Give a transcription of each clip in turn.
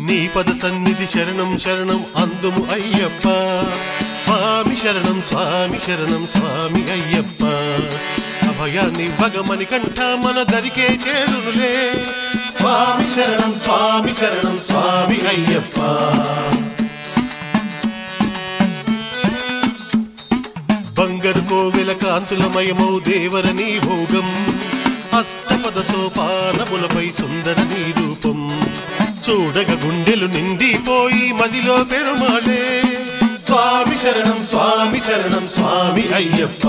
నీ పద సన్నిధి శరణం శరణం అందుము అయ్యప్ప స్వామి శరణం స్వామి శరణం స్వామి అయ్యప్ప అభయాన్ని భగమని కంఠ మన దరికే చేరునులే స్వామి శరణం స్వామి శరణం స్వామి అయ్యప్ప బంగారు కోవెల కాంతులమయమౌ దేవర నీ భోగం అష్టపద సోపానములపై సుందర నీ రూపం చూడగ గుండెలు నిండిపోయి మదిలో పెరుమాళే స్వామి శరణం స్వామి శరణం స్వామి అయ్యప్ప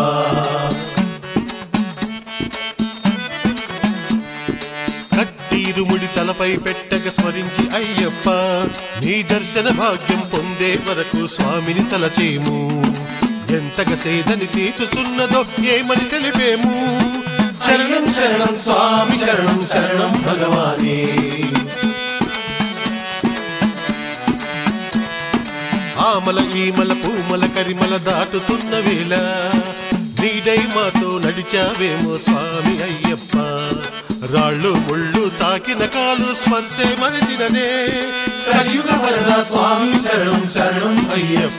కట్టిరుముడి తలపై పెట్టక స్మరించి అయ్యప్ప నీ దర్శన భాగ్యం పొందే వరకు స్వామిని తలచేము ఎంతగా సేదని తీర్చుచున్నదో ఏమని తెలిపేము శరణం శరణం స్వామి శరణం శరణం భగవానే ఆమల ఈమల పూమల కరిమల దాటుతున్న వేళ నీడై మాతో నడిచావేమో స్వామి అయ్యప్ప రాళ్ళు ముళ్ళు తాకిన కాలు స్పర్శే మరచిననే కలియుగ వరద స్వామి శరణం శరణం అయ్యప్ప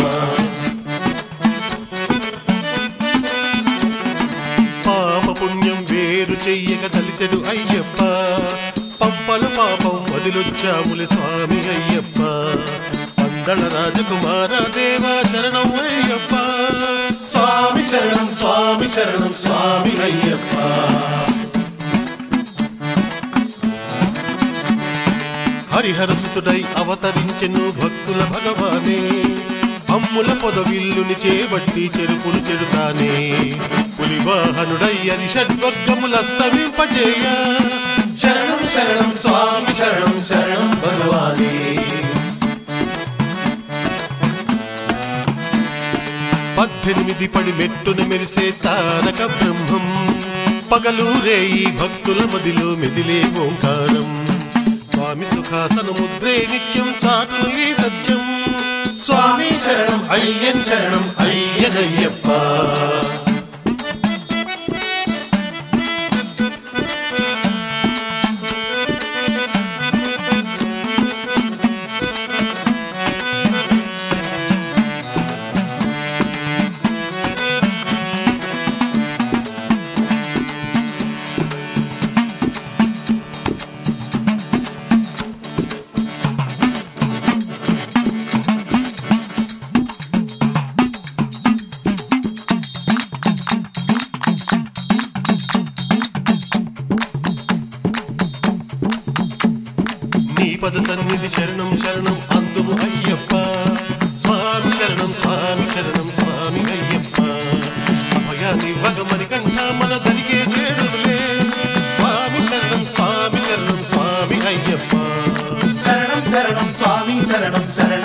పాప పుణ్యం వేరు చెయ్యక తలిచెడు అయ్యప్ప పంపలు పాపం వదిలొచ్చాములే స్వామి అయ్యప్ప పందళ రాజకుమార దేవా శరణం అయ్యప్ప స్వామి శరణం స్వామి శరణం స్వామి అయ్యప్ప హరిహరసుతుడై అవతరించెను భక్తుల భగవానే అమ్ముల పొదవిల్లుని చేబట్టి చెరుపులు చెడుతానే పులివాహనుడై అని షడ్వర్గములస్తమింపజేయ శరణం శరణం స్వామి శరణం శరణం భగవానే పద్దెనిమిది పడి మెట్టున మెరిసే తారక బ్రహ్మం పగలు రేయి భక్తుల మదిలో మెదిలే ఓంకారం స్వామి సుఖాసన ముద్రే నిత్యం చాటును ఈ సత్యం స్వామి శరణం అయ్యన్ శరణం అయ్యనయ్యప్ప నీ పద సన్నిధి శరణం శరణం అందుము అయ్యప్ప స్వామి శరణం స్వామి శరణం స్వామి అయ్యప్ప అభయాన్ని వగమని కంఠ మన దరికే చేరులే స్వామి శరణం స్వామి శరణం స్వామి అయ్యప్ప శరణం శరణం స్వామి శరణం శరణం